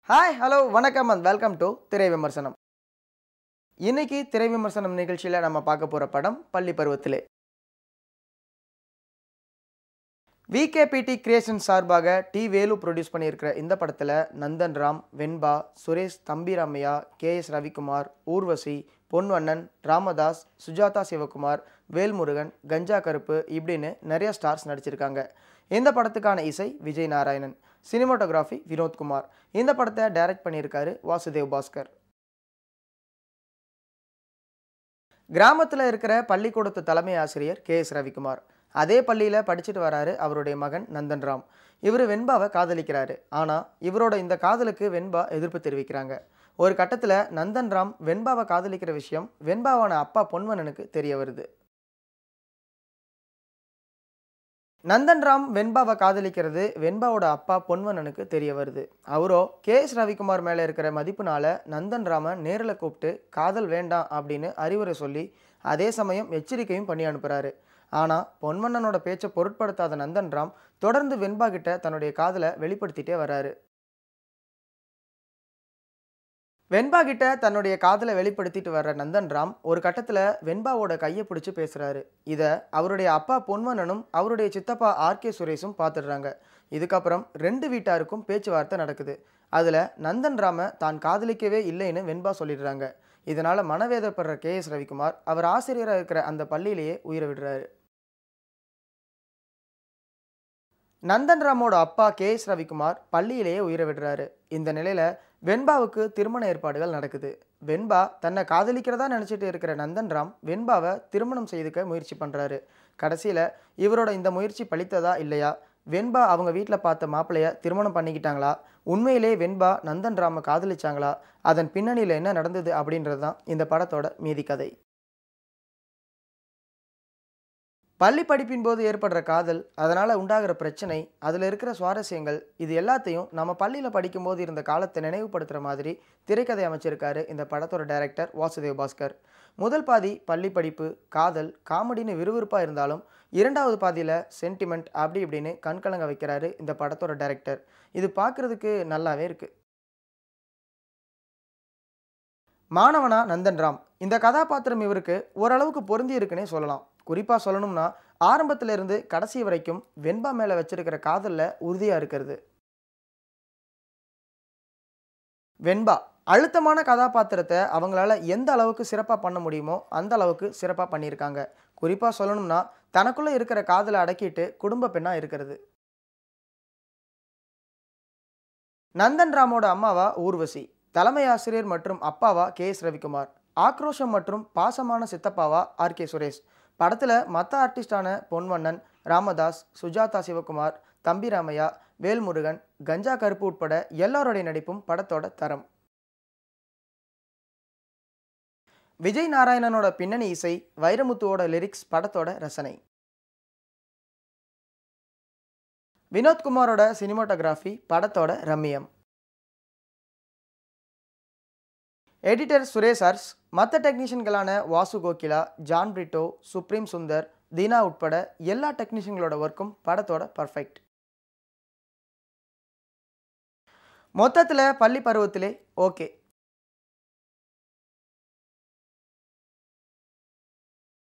hi hello வணக்கம் and welcome to திரை விமர்சனம் இன்னைக்கு திரை விமர்சனம் நிகழ்ச்சியில் நம்ம பார்க்க போகிற படம் பள்ளி பருவத்திலே விகேபிடி கிரியேஷன் சார்பாக டி வேலு ப்ரொடியூஸ் பண்ணியிருக்கிற இந்த படத்தில் நந்தன் ராம் வெண்பா சுரேஷ் தம்பிராமையா கே எஸ் ரவிக்குமார் ஊர்வசி பொன்வண்ணன் ராமதாஸ் சுஜாதா சிவகுமார் வேல்முருகன் கஞ்சா கருப்பு இப்படின்னு நிறைய ஸ்டார்ஸ் நடிச்சிருக்காங்க இந்த படத்துக்கான இசை விஜய் நாராயணன் சினிமாட்டோகிராஃபி வினோத்குமார் இந்த படத்தை டைரக்ட் பண்ணியிருக்காரு வாசுதேவ் பாஸ்கர் கிராமத்தில் இருக்கிற பள்ளிக்கூடத்து தலைமை ஆசிரியர் கே எஸ் ரவிக்குமார் அதே பள்ளியில் படிச்சுட்டு வராரு அவருடைய மகன் நந்தன் ராம் இவர் வெண்பாவை காதலிக்கிறாரு ஆனால் இவரோட இந்த காதலுக்கு வெண்பா எதிர்ப்பு தெரிவிக்கிறாங்க ஒரு கட்டத்தில் நந்தன் ராம் வெண்பாவை காதலிக்கிற விஷயம் வெண்பாவான அப்பா பொன்வனனுக்கு தெரிய வருது நந்தன் ராம் வெண்பாவை காதலிக்கிறது வெண்பாவோட அப்பா பொன்வனனுக்கு தெரிய வருது அவரோ கே எஸ் ரவிக்குமார் மேலே இருக்கிற மதிப்புனால நந்தன் ராம நேரில் கூப்பிட்டு காதல் வேண்டாம் அப்படின்னு அறிவுரை சொல்லி அதே சமயம் எச்சரிக்கையும் பண்ணி அனுப்புகிறாரு ஆனால் பொன்வண்ணனோட பேச்சை பொருட்படுத்தாத நந்தன் ராம் தொடர்ந்து வெண்பா கிட்ட தன்னுடைய காதலை வெளிப்படுத்திட்டே வராரு வெண்பா கிட்ட தன்னுடைய காதலை வெளிப்படுத்திட்டு வர்ற நந்தன் ராம் ஒரு கட்டத்தில் வெண்பாவோட கையை பிடிச்சி பேசுகிறாரு இதை அவருடைய அப்பா பொன்வனனும் அவருடைய சித்தப்பா ஆர்கே சுரேஷும் பார்த்துடுறாங்க இதுக்கப்புறம் ரெண்டு வீட்டாருக்கும் பேச்சுவார்த்தை நடக்குது அதில் நந்தன் ராம தான் காதலிக்கவே இல்லைன்னு வெண்பா சொல்லிடுறாங்க இதனால் மனவேதப்படுற கே எஸ் ரவிக்குமார் அவர் ஆசிரியராக இருக்கிற அந்த பள்ளியிலேயே உயிரை விடுறாரு நந்தன் ராமோட அப்பா கே எஸ் ரவிக்குமார் பள்ளியிலேயே உயிரை விடுறாரு இந்த நிலையில் வெண்பாவுக்கு திருமண ஏற்பாடுகள் நடக்குது வெண்பா தன்னை காதலிக்கிறதா நினச்சிட்டு இருக்கிற நந்தன் ராம் வெண்பாவை திருமணம் செய்துக்க முயற்சி பண்ணுறாரு கடைசியில் இவரோட இந்த முயற்சி பலித்ததா இல்லையா வெண்பா அவங்க வீட்டில் பார்த்த மாப்பிள்ளைய திருமணம் பண்ணிக்கிட்டாங்களா உண்மையிலே வெண்பா நந்தன் ராம காதலிச்சாங்களா அதன் பின்னணியில் என்ன நடந்தது அப்படின்றது தான் இந்த படத்தோட மீதி கதை பள்ளி படிப்பின் போது ஏற்படுற காதல் அதனால் உண்டாகிற பிரச்சனை அதில் இருக்கிற சுவாரஸ்யங்கள் இது எல்லாத்தையும் நம்ம பள்ளியில் படிக்கும்போது இருந்த காலத்தை நினைவுபடுத்துகிற மாதிரி திரைக்கதை அமைச்சிருக்காரு இந்த படத்தோட டைரக்டர் வாசுதேவ் பாஸ்கர் முதல் பாதி பள்ளி படிப்பு காதல் காமெடின்னு விறுவிறுப்பாக இருந்தாலும் இரண்டாவது பாதியில் சென்டிமெண்ட் அப்படி இப்படின்னு கண்கலங்க வைக்கிறாரு இந்த படத்தோட டைரக்டர் இது பார்க்குறதுக்கு நல்லாவே இருக்குது மாணவனா நந்தன் ராம் இந்த கதாபாத்திரம் இவருக்கு ஓரளவுக்கு பொருந்தி இருக்குன்னே சொல்லலாம் குறிப்பாக சொல்லணும்னா ஆரம்பத்துல இருந்து கடைசி வரைக்கும் வெண்பா மேலே வச்சிருக்கிற காதலில் உறுதியாக இருக்கிறது வெண்பா அழுத்தமான கதாபாத்திரத்தை அவங்களால எந்த அளவுக்கு சிறப்பாக பண்ண முடியுமோ அந்த அளவுக்கு சிறப்பாக பண்ணியிருக்காங்க குறிப்பாக சொல்லணும்னா தனக்குள்ளே இருக்கிற காதலை அடக்கிட்டு குடும்ப பெண்ணாக இருக்கிறது நந்தன் ராமோட அம்மாவா ஊர்வசி தலைமை ஆசிரியர் மற்றும் அப்பாவா கே எஸ் ரவிக்குமார் ஆக்ரோஷம் மற்றும் பாசமான சித்தப்பாவா ஆர் கே சுரேஷ் படத்தில் மற்ற ஆர்டிஸ்டான பொன்வண்ணன் ராமதாஸ் சுஜாதா சிவகுமார் தம்பிராமையா வேல்முருகன் கஞ்சா கருப்பு உட்பட எல்லாருடைய நடிப்பும் படத்தோட தரம் விஜய் நாராயணனோட பின்னணி இசை வைரமுத்துவோட லிரிக்ஸ் படத்தோட ரசனை வினோத்குமாரோட சினிமாட்டோகிராஃபி படத்தோட ரம்மியம் எடிட்டர் சுரேஷ் ஹர்ஸ் மற்ற டெக்னீஷியன்களான Vasu Kokila John Britto supreme Sundar Dheena உட்பட எல்லா டெக்னீஷியன்களோட ஒர்க்கும் படத்தோட பர்ஃபெக்ட் மொத்தத்தில் பள்ளி பருவத்திலே ஓகே